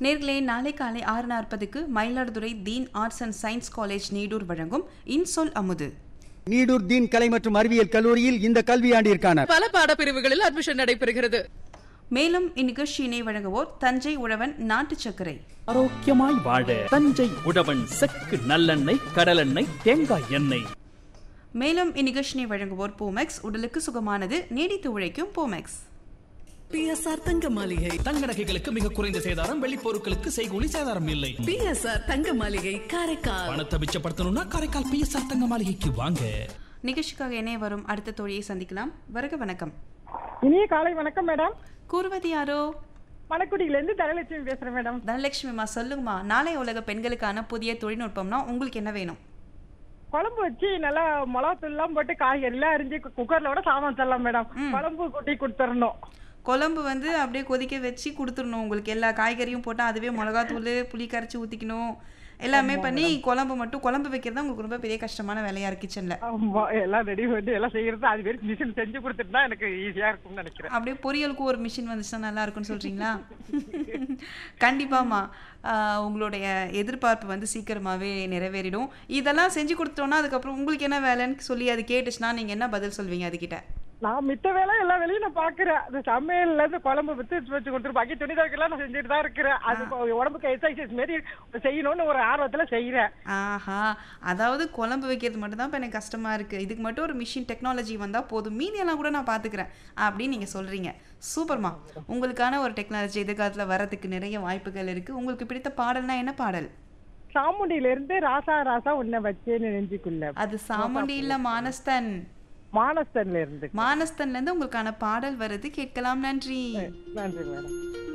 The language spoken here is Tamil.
நேர்களே நாளை காலை ஆறு நாற்பதுக்கு Mayiladuthurai Deen arts and science college Needur வழங்கும் இன்சொல் அமுது நீடூர் தீன் கலை மற்றும் அறிவியல் கல்லூரியில் இந்த கல்வியாண்டிற்கான பல பாடப்பிரிவுகளில் அட்மிஷன் நடைபெறுகிறது மேலும் இந்நிகழ்ச்சியினை வழங்குவோர் தஞ்சை உழவன் நாட்டு சர்க்கரை ஆரோக்கியமாய் வாழ தஞ்சை உழவன் செக்கு நல்லெண்ணெய் கடலெண்ணெய் தேங்காய் எண்ணெய் மேலும் இந்நிகழ்ச்சியினை வழங்குவோர் பூமெக்ஸ் உடலுக்கு சுகமானது நீடித்து உழைக்கும் பூமெக்ஸ் பிஎஸ்ஆர் தங்க மாளிகை தங்க நகைகளுக்கு மிக குறைந்த சேதாரம் வெள்ளி பொருட்களுக்கு செய்கூலி சேதாரம் இல்லை பிஎஸ்ஆர் தங்க மாளிகை காரைக்கால் பணத்தை மிச்சப்படுத்தணும்னா காரைக்கால் பிஎஸ்ஆர் தங்க மாளிகைக்கு வாங்க நிகழ்ச்சிக்காக இணைய வரும் அடுத்த தோழியை சந்திக்கலாம் வருக வணக்கம் இனிய காலை வணக்கம் மேடம் கூறுவது யாரோ மணக்குடியிலேருந்து தனலட்சுமி பேசுறேன் மேடம் தனலட்சுமிமா சொல்லுங்கம்மா நாளை உலக பெண்களுக்கான புதிய தொழில்நுட்பம்னா உங்களுக்கு என்ன வேணும் குழம்பு வச்சு நல்லா மிளகாத்தூள்லாம் போட்டு காய்கறிலாம் அரிஞ்சு குக்கர்ல கூட சாதம் வச்சிடலாம் மேடம் குழம்பு கொட்டி கொடுத்துடணும் குழம்பு வந்து அப்படியே கொதிக்க வச்சு கொடுத்துடணும் உங்களுக்கு எல்லா காய்கறியும் போட்டால் அதுவே மிளகாத்தூள் புளி கரைச்சி ஊற்றிக்கணும் எல்லாமே பண்ணி குழம்பு மட்டும் குழம்பு வைக்கிறது தான் உங்களுக்கு ரொம்ப பெரிய கஷ்டமான வேலையா இருக்கு கிச்சனில் ஆமா, எல்லாம் ரெடி பண்ணி எல்லாம் செய்யறது அது பேருக்கு மிஷின் செஞ்சு கொடுத்துட்டு தான் எனக்கு ஈஸியா இருக்கும்னு நினைக்கிறேன் அப்படியே பொரியலுக்கும் ஒரு மிஷின் வந்துச்சுன்னா நல்லா இருக்கும்னு சொல்றீங்களா கண்டிப்பாம்மா ஆஹ் உங்களுடைய எதிர்பார்ப்பு வந்து சீக்கிரமாவே நிறைவேறிடும் இதெல்லாம் செஞ்சு கொடுத்தோன்னா அதுக்கப்புறம் உங்களுக்கு என்ன வேலைன்னு சொல்லி அது கேட்டுச்சுன்னா நீங்க என்ன பதில் சொல்வீங்க அதுகிட்ட நான் மித்த வேலை எல்லா வேலையும் நான் பாக்குறேன் அந்த சமையல்ல இருந்து குழம்பு வித்து வச்சு கொடுத்துரு பாக்கி துணி துவைக்கலாம் நான் செஞ்சுட்டு தான் இருக்கிறேன் அது இப்போ உடம்புக்கு எக்ஸசைஸ் மாரி செய்யணும்னு ஒரு ஆர்வத்துல செய்யறேன் ஆஹா அதாவது குழம்பு வைக்கிறது மட்டும் தான் இப்போ எனக்கு கஷ்டமா இருக்கு இதுக்கு மட்டும் ஒரு மிஷின் டெக்னாலஜி வந்தா போதும் மீதியெல்லாம் கூட நான் பாத்துக்கிறேன் அப்படின்னு நீங்க சொல்றீங்க சூப்பர்மா உங்களுக்கான ஒரு டெக்னாலஜி எதிர்காலத்துல வரதுக்கு நிறைய வாய்ப்புகள் இருக்கு உங்களுக்கு பிடித்த பாடல்னா என்ன பாடல் சாமுண்டியில இருந்து ராசா ராசா உன்னை வச்சேன்னு நெஞ்சுக்குள்ள அது சாமுண்டி இல்ல மானஸ்தன் மானஸ்தன்ல இருந்து மானஸ்தன்ல இருந்து உங்களுக்கான பாடல் வருது கேட்கலாம் நன்றி நன்றி மேடம்